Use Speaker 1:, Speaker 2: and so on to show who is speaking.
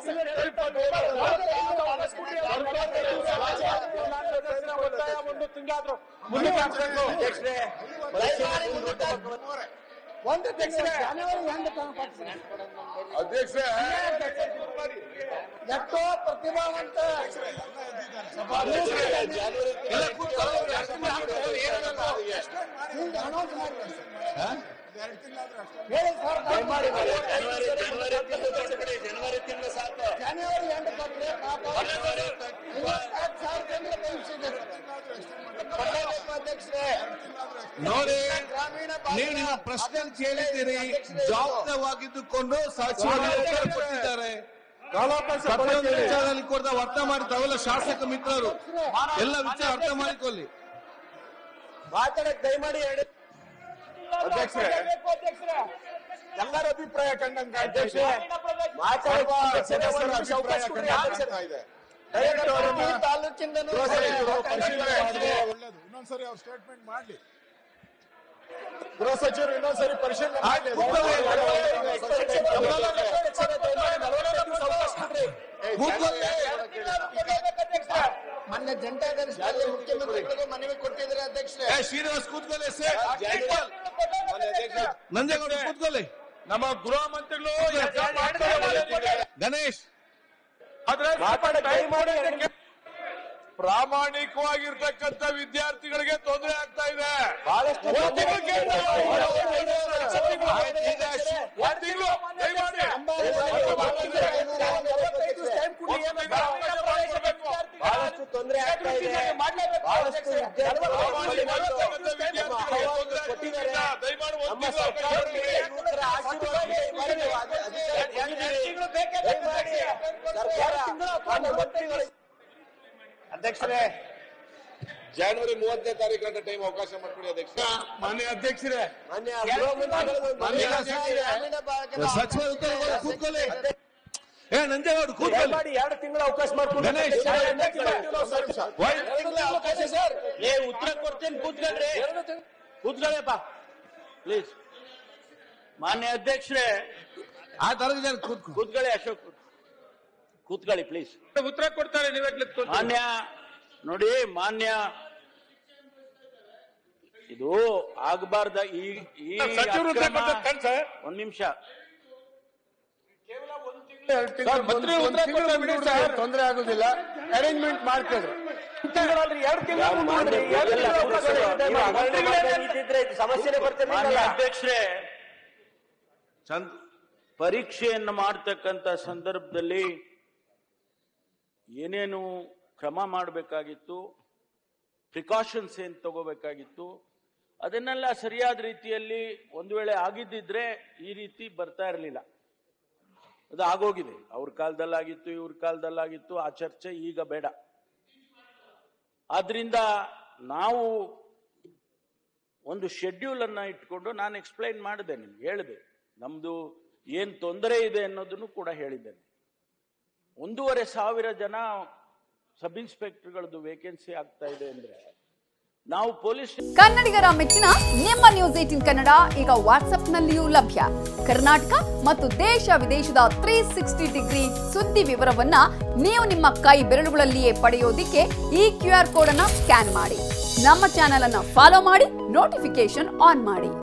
Speaker 1: ಒತ್ತಾಯ ಒಂದು ತಿಂಗಳಾದ್ರೂ ಮುಂದಕ್ಕೆ ಹಾಕ್ಬೇಕು
Speaker 2: ಒಂದು ತಿಂಗಳು ಜನವರಿ ಒಂದು
Speaker 3: ಅಧ್ಯಕ್ಷ
Speaker 2: ಎಷ್ಟೋ ಪ್ರತಿಭಾವಂತ ಹಿಂಗೆ ಅನೌನ್ಸ್ ಮಾಡ್ತಾರೆ ಹೇಳಿ ಸರ್ ದಯಮಾಡಿ ಜನವರಿ ಎಂಟು ಕೊಟ್ಟರೆ ಪಾಪ ಇವತ್ತು ಸಾವಿರ ಜನರ ಪರೀಕ್ಷೆ ಅಧ್ಯಕ್ಷರೇ
Speaker 4: ನೋಡಿ
Speaker 2: ಗ್ರಾಮೀಣ
Speaker 4: ನೀವು ನಿಮ್ಮ ಪ್ರಶ್ನೆ ಕೇಳಿದ್ದೀರಿ ಜವಾಬ್ದಾರವಾಗಿದ್ದುಕೊಂಡು ಸಚಿವರು ಉತ್ತರ ಕೊಟ್ಟಿದ್ದಾರೆ ಪ್ರತಿಯೊಂದು ವಿಚಾರದಲ್ಲಿ ಕೊಡ್ದ ಅರ್ಥ ಮಾಡಿ ತಾವೆಲ್ಲ ಶಾಸಕ ಮಿತ್ರರು ಎಲ್ಲ ವಿಚಾರ ಅರ್ಥ ಮಾಡಿಕೊಳ್ಳಿ
Speaker 2: ಮಾತಾಡಕ್ ದಯಮಾಡಿ ಹೇಳಿ
Speaker 3: ಅಧ್ಯಕ್ಷರೇ
Speaker 1: ಎಲ್ಲರ ಅಭಿಪ್ರಾಯ ಕಂಡಂಗೆ
Speaker 2: ಅಧ್ಯಕ್ಷರೇ ಮಾತಾಡುವ
Speaker 3: ಸದಸ್ಯರ ಅಭಿಪ್ರಾಯ ಕಂಡಂತೆ ಇದೆ. ದಯವಿಟ್ಟು ಅವರನ್ನ
Speaker 2: ತಾಲೂಕಿಂದನೂ
Speaker 3: ಪರಿಶೀಲನೆ ಮಾಡಿದ್ರೆ
Speaker 5: ಒಳ್ಳೇದು ಇನ್ನೊಂದ್ಸರಿ ಅವ್ರು ಸ್ಟೇಟ್ಮೆಂಟ್ ಮಾಡ್ಲಿ
Speaker 3: ಗೃಹ ಸಚಿವರು ಇನ್ನೊಂದ್ಸರಿ ಪರಿಶೀಲನೆ ಮಾಡಿ
Speaker 2: ಮೊನ್ನೆ ಜಂಟಾಗರಿಸಿದಲ್ಲಿ ಮುಖ್ಯಮಂತ್ರಿಗಳಿಗೆ ಮನವಿ ಕೊಟ್ಟಿದ್ದಾರೆ ಅಧ್ಯಕ್ಷರೇ
Speaker 4: ಏ ಶ್ರೀನಿವಾಸ್ ಕೂತ್ಕೊಳ್ಳಿ ಸರ್ ನಂಜೇಗೌಡ ಕೂತ್ಕೊಳ್ಳಿ
Speaker 1: ನಮ್ಮ ಗೃಹ ಮಂತ್ರಿಗಳು exam ಮಾಡ್ತಾರೆ.
Speaker 4: ಗಣೇಶ್
Speaker 1: ಆದ್ರೆ ದಯಮಾಡಿ ಪ್ರಾಮಾಣಿಕವಾಗಿರ್ತಕ್ಕಂಥ ವಿದ್ಯಾರ್ಥಿಗಳಿಗೆ ತೊಂದರೆ ಆಗ್ತಾ ಇದೆ ಒಂದ್ ತಿಂಗಳು ಕೇಳ್ತಾ ಇದ್ದಾರೆ. ಒಂದ್ ತಿಂಗಳು ದಯಮಾಡಿ
Speaker 2: ಬಹಳಷ್ಟು ತೊಂದರೆ ಆಗ್ತಾ ಇದೆ ಬಹಳಷ್ಟು ವಿದ್ಯಾರ್ಥಿಗಳು ಕೊಟ್ಟಿದ್ದಾರೆ ನಮ್ಮ ಸರ್ಕಾರಕ್ಕೆ ಯುವಕರ ಆಶೀರ್ವಾದ ಇದೆ. ಈ ಬಾರಿ ನೀವು ಅಧಿ- ಅಧಿಕಾರ ದಯಮಾಡಿ ಸರ್ಕಾರ ಮಾನ್ಯ ಮಂತ್ರಿಗಳು
Speaker 3: ಅಧ್ಯಕ್ಷರೇ ಜನವರಿ ಮೂವತ್ತನೇ ತಾರೀಕು ಗಂಟೆ ಟೈಮ್ ಅವಕಾಶ ಮಾಡ್ಕೊಡಿ ಅಧ್ಯಕ್ಷ
Speaker 1: ಮಾನ್ಯ ಅಧ್ಯಕ್ಷರೇ
Speaker 2: ಮಾನ್ಯ ಗೃಹ ಮಂತ್ರಿಗಳು ಒಂದು
Speaker 3: ಮಾನ್ಯ
Speaker 2: ಮನವಿ ಗ್ರಾಮೀಣ ಭಾಗದ
Speaker 4: ಸಚಿವ ಉತ್ತರ ಕೊಡಿ, ಕೂತ್ಕೊಳ್ಳಿ ಏ ನಂಜೇಗೌಡ ಕೂತ್ಕೊಳ್ಳಿ
Speaker 2: ದಯಮಾಡಿ ಎರಡು ತಿಂಗಳ ಅವಕಾಶ ಮಾಡ್ಕೊಂಡು
Speaker 4: ಗಣೇಶ್.
Speaker 2: ಅವಕಾಶ ಸರ್
Speaker 6: ಏ ಉತ್ತರ ಕೊಡ್ತೇನೆ ಕೂತ್ಕೊಳ್ರಿ ಕೂತ್ಕೊಳ್ಳಪ್ಪ ಪ್ಲೀಸ್ ಮಾನ್ಯ ಅಧ್ಯಕ್ಷರೇ
Speaker 4: ಆ ತರಗತಿ ಕೂತ್ಕೊ
Speaker 6: ಕೂತ್ಕೊಳ್ಳಿ ಅಶೋಕ್ ಕೂತ್ಕೊಳ್ಳಿ ಪ್ಲೀಸ್
Speaker 1: ಉತ್ತರ ಕೊಡ್ತಾರೆ ನೀವೇ
Speaker 6: ಮಾನ್ಯ ನೋಡಿ ಮಾನ್ಯ ಇದು ಆಗಬಾರ್ದ ಈ ಈ
Speaker 1: ಸಚಿವರು ಉತ್ತರ
Speaker 6: ಅಕ್ರಮ-
Speaker 1: ಕೊಡ್ತಾರೆ ಸರ್
Speaker 6: ಒಂದ್ ನಿಮಿಷ
Speaker 1: ಮಂತ್ರಿ ಉತ್ತರ ಕೊಡ್ತಾರೆ ಬಿಡಿ ಸರ್
Speaker 3: ತೊಂದರೆ ಆಗುದಿಲ್ಲ ಅರೇಂಜ್ಮೆಂಟ್ ಮಾಡ್ಕೊಳ್ರಿ
Speaker 2: ಸಮಸ್ಯೆ
Speaker 6: ಮಾನ್ಯ ಅಧ್ಯಕ್ಷರೇ
Speaker 4: ಚಂದ್
Speaker 6: ಪರೀಕ್ಷೆಯನ್ನು ಮಾಡ್ತಕ್ಕಂಥ ಸಂದರ್ಭದಲ್ಲಿ ಏನೇನು ಕ್ರಮ ಮಾಡಬೇಕಾಗಿತ್ತು ಪ್ರಿಕಾಷನ್ಸ್ ಏನು ತಗೋಬೇಕಾಗಿತ್ತು ಅದನ್ನೆಲ್ಲ ಸರಿಯಾದ ರೀತಿಯಲ್ಲಿ ಒಂದು ವೇಳೆ ಆಗಿದ್ದಿದ್ರೆ ಈ ರೀತಿ ಬರ್ತಾ ಇರಲಿಲ್ಲ ಅದು ಆಗೋಗಿದೆ ಅವ್ರ ಕಾಲದಲ್ಲಾಗಿತ್ತು ಇವ್ರ ಕಾಲದಲ್ಲಾಗಿತ್ತು ಆ ಚರ್ಚೆ ಈಗ ಬೇಡ ಆದ್ರಿಂದ ನಾವು ಒಂದು ಶೆಡ್ಯೂಲ್ ಅನ್ನ ಇಟ್ಕೊಂಡು ನಾನು ಎಕ್ಸ್ಪ್ಲೈನ್ ಮಾಡಿದೆ ನಿಮ್ಗೆ ಹೇಳಿದೆ ನಮ್ದು ಏನ್ ತೊಂದರೆ ಇದೆ ಅನ್ನೋದನ್ನು ಕೂಡ ಹೇಳಿದ್ದೇನೆ ಒಂದೂವರೆ ಸಾವಿರ ಜನ ಸಬ್ ಇನ್ಸ್ಪೆಕ್ಟರ್ಗಳದ್ದು ವೇಕೆನ್ಸಿ ಆಗ್ತಾ ಇದೆ ಅಂದ್ರೆ ನಾವು ಪೊಲೀಸ್
Speaker 7: ಕನ್ನಡಿಗರ ಮೆಚ್ಚಿನ ನಿಮ್ಮ ನ್ಯೂಸ್ ಏಟಿನ್ ಕನ್ನಡ ಈಗ ವಾಟ್ಸ್ಆಪ್ನಲ್ಲಿಯೂ ಲಭ್ಯ ಕರ್ನಾಟಕ ಮತ್ತು ದೇಶ ವಿದೇಶದ ತ್ರೀ ಸಿಕ್ಸ್ಟಿ ಡಿಗ್ರಿ ಸುದ್ದಿ ವಿವರವನ್ನ ನೀವು ನಿಮ್ಮ ಕೈ ಬೆರಳುಗಳಲ್ಲಿಯೇ ಪಡೆಯೋದಿಕ್ಕೆ ಈ ಕ್ಯೂ ಆರ್ ಕೋಡ್ ಅನ್ನ ಸ್ಕ್ಯಾನ್ ಮಾಡಿ ನಮ್ಮ ಚಾನೆಲ್ ಅನ್ನ ಫಾಲೋ ಮಾಡಿ ನೋಟಿಫಿಕೇಶನ್ ಆನ್ ಮಾಡಿ